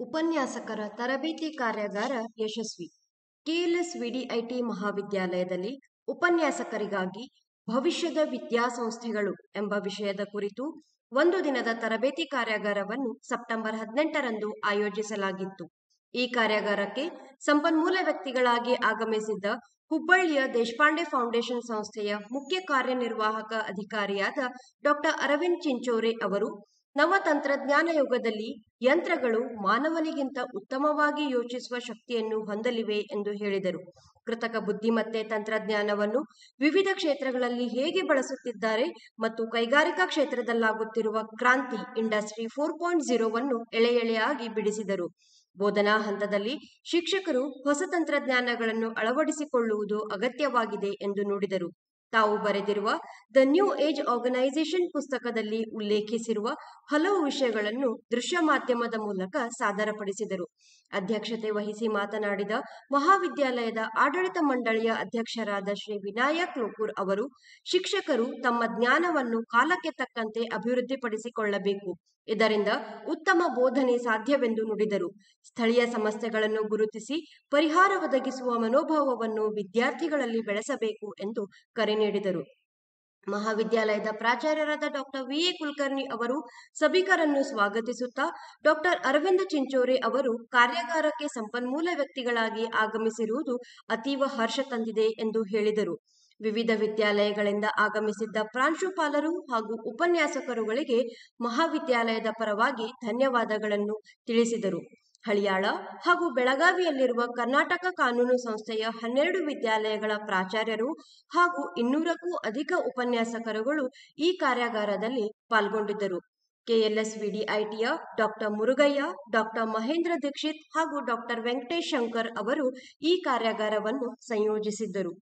ಉಪನ್ಯಾಸಕರ ತರಬೇತಿ ಕಾರ್ಯಾಗಾರ ಯಶಸ್ವಿ ಕೆಎಲ್ಎಸ್ ವಿಡಿಐಟಿ ಮಹಾವಿದ್ಯಾಲಯದಲ್ಲಿ ಉಪನ್ಯಾಸಕರಿಗಾಗಿ ಭವಿಷ್ಯದ ವಿದ್ಯಾಸಂಸ್ಥೆಗಳು ಎಂಬ ವಿಷಯದ ಕುರಿತು ಒಂದು ದಿನದ ತರಬೇತಿ ಕಾರ್ಯಾಗಾರವನ್ನು ಸೆಪ್ಟೆಂಬರ್ ಹದಿನೆಂಟರಂದು ಆಯೋಜಿಸಲಾಗಿತ್ತು ಈ ಕಾರ್ಯಾಗಾರಕ್ಕೆ ಸಂಪನ್ಮೂಲ ವ್ಯಕ್ತಿಗಳಾಗಿ ಆಗಮಿಸಿದ್ದ ಹುಬ್ಬಳ್ಳಿಯ ದೇಶಪಾಂಡೆ ಫೌಂಡೇಶನ್ ಸಂಸ್ಥೆಯ ಮುಖ್ಯ ಕಾರ್ಯನಿರ್ವಾಹಕ ಅಧಿಕಾರಿಯಾದ ಡಾಕ್ಟರ್ ಅರವಿಂದ್ ಚಿಂಚೋರೆ ಅವರು ನವ ತಂತ್ರಜ್ಞಾನ ಯುಗದಲ್ಲಿ ಯಂತ್ರಗಳು ಮಾನವನಿಗಿಂತ ಉತ್ತಮವಾಗಿ ಯೋಚಿಸುವ ಶಕ್ತಿಯನ್ನು ಹೊಂದಲಿವೆ ಎಂದು ಹೇಳಿದರು ಕೃತಕ ಬುದ್ಧಿಮತ್ತೆ ತಂತ್ರಜ್ಞಾನವನ್ನು ವಿವಿಧ ಕ್ಷೇತ್ರಗಳಲ್ಲಿ ಹೇಗೆ ಬಳಸುತ್ತಿದ್ದಾರೆ ಮತ್ತು ಕೈಗಾರಿಕಾ ಕ್ಷೇತ್ರದಲ್ಲಾಗುತ್ತಿರುವ ಕ್ರಾಂತಿ ಇಂಡಸ್ಟ್ರಿ ಫೋರ್ ಪಾಯಿಂಟ್ ಜೀರೋವನ್ನು ಎಳೆ ಎಳೆಯಾಗಿ ಬಿಡಿಸಿದರು ಬೋಧನಾ ಹಂತದಲ್ಲಿ ಶಿಕ್ಷಕರು ಹೊಸ ತಂತ್ರಜ್ಞಾನಗಳನ್ನು ಅಳವಡಿಸಿಕೊಳ್ಳುವುದು ಅಗತ್ಯವಾಗಿದೆ ಎಂದು ನುಡಿದರು ತಾವು ಬರೆದಿರುವ ದ ನ್ಯೂ ಏಜ್ ಆರ್ಗನೈಸೇಷನ್ ಪುಸ್ತಕದಲ್ಲಿ ಉಲ್ಲೇಖಿಸಿರುವ ಹಲವು ವಿಷಯಗಳನ್ನು ದೃಶ್ಯ ಮಾಧ್ಯಮದ ಮೂಲಕ ಸಾದರಪಡಿಸಿದರು ಅಧ್ಯಕ್ಷತೆ ವಹಿಸಿ ಮಾತನಾಡಿದ ಮಹಾವಿದ್ಯಾಲಯದ ಆಡಳಿತ ಮಂಡಳಿಯ ಅಧ್ಯಕ್ಷರಾದ ಶ್ರೀ ವಿನಾಯಕ್ ಲೋಕೂರ್ ಅವರು ಶಿಕ್ಷಕರು ತಮ್ಮ ಜ್ಞಾನವನ್ನು ಕಾಲಕ್ಕೆ ತಕ್ಕಂತೆ ಅಭಿವೃದ್ಧಿಪಡಿಸಿಕೊಳ್ಳಬೇಕು ಇದರಿಂದ ಉತ್ತಮ ಬೋಧನೆ ಸಾಧ್ಯವೆಂದು ನುಡಿದರು ಸ್ಥಳೀಯ ಸಮಸ್ಯೆಗಳನ್ನು ಗುರುತಿಸಿ ಪರಿಹಾರ ಒದಗಿಸುವ ಮನೋಭಾವವನ್ನು ವಿದ್ಯಾರ್ಥಿಗಳಲ್ಲಿ ಬೆಳೆಸಬೇಕು ಎಂದು ಕರೆ ನೀಡಿದರು ಮಹಾವಿದ್ಯಾಲಯದ ಪ್ರಾಚಾರ್ಯರಾದ ಡಾಕ್ಟರ್ ವಿ ಎ ಕುಲಕರ್ಣಿ ಅವರು ಸಭಿಕರನ್ನು ಸ್ವಾಗತಿಸುತ್ತಾ ಡಾಕ್ಟರ್ ಅರವಿಂದ ಚಿಂಚೋರೆ ಅವರು ಕಾರ್ಯಾಗಾರಕ್ಕೆ ಸಂಪನ್ಮೂಲ ವ್ಯಕ್ತಿಗಳಾಗಿ ಆಗಮಿಸಿರುವುದು ಅತೀವ ಹರ್ಷ ತಂದಿದೆ ಎಂದು ಹೇಳಿದರು ವಿವಿಧ ವಿದ್ಯಾಲಯಗಳಿಂದ ಆಗಮಿಸಿದ್ದ ಪ್ರಾಂಶುಪಾಲರು ಹಾಗೂ ಉಪನ್ಯಾಸಕರುಗಳಿಗೆ ಮಹಾವಿದ್ಯಾಲಯದ ಪರವಾಗಿ ಧನ್ಯವಾದಗಳನ್ನು ತಿಳಿಸಿದರು ಹಳಿಯಾಳ ಹಾಗೂ ಬೆಳಗಾವಿಯಲ್ಲಿರುವ ಕರ್ನಾಟಕ ಕಾನೂನು ಸಂಸ್ಥೆಯ ಹನ್ನೆರಡು ವಿದ್ಯಾಲಯಗಳ ಪ್ರಾಚಾರ್ಯರು ಹಾಗೂ ಇನ್ನೂರಕ್ಕೂ ಅಧಿಕ ಉಪನ್ಯಾಸಕರುಗಳು ಈ ಕಾರ್ಯಾಗಾರದಲ್ಲಿ ಪಾಲ್ಗೊಂಡಿದ್ದರು ಕೆಎಲ್ಎಸ್ ವಿಡಿಐಟಿಯ ಡಾಕ್ಟರ್ ಮುರುಗಯ್ಯ ಡಾಕ್ಟರ್ ಮಹೇಂದ್ರ ದೀಕ್ಷಿತ್ ಹಾಗೂ ಡಾಕ್ಟರ್ ವೆಂಕಟೇಶ್ ಶಂಕರ್ ಅವರು ಈ ಕಾರ್ಯಾಗಾರವನ್ನು ಸಂಯೋಜಿಸಿದ್ದರು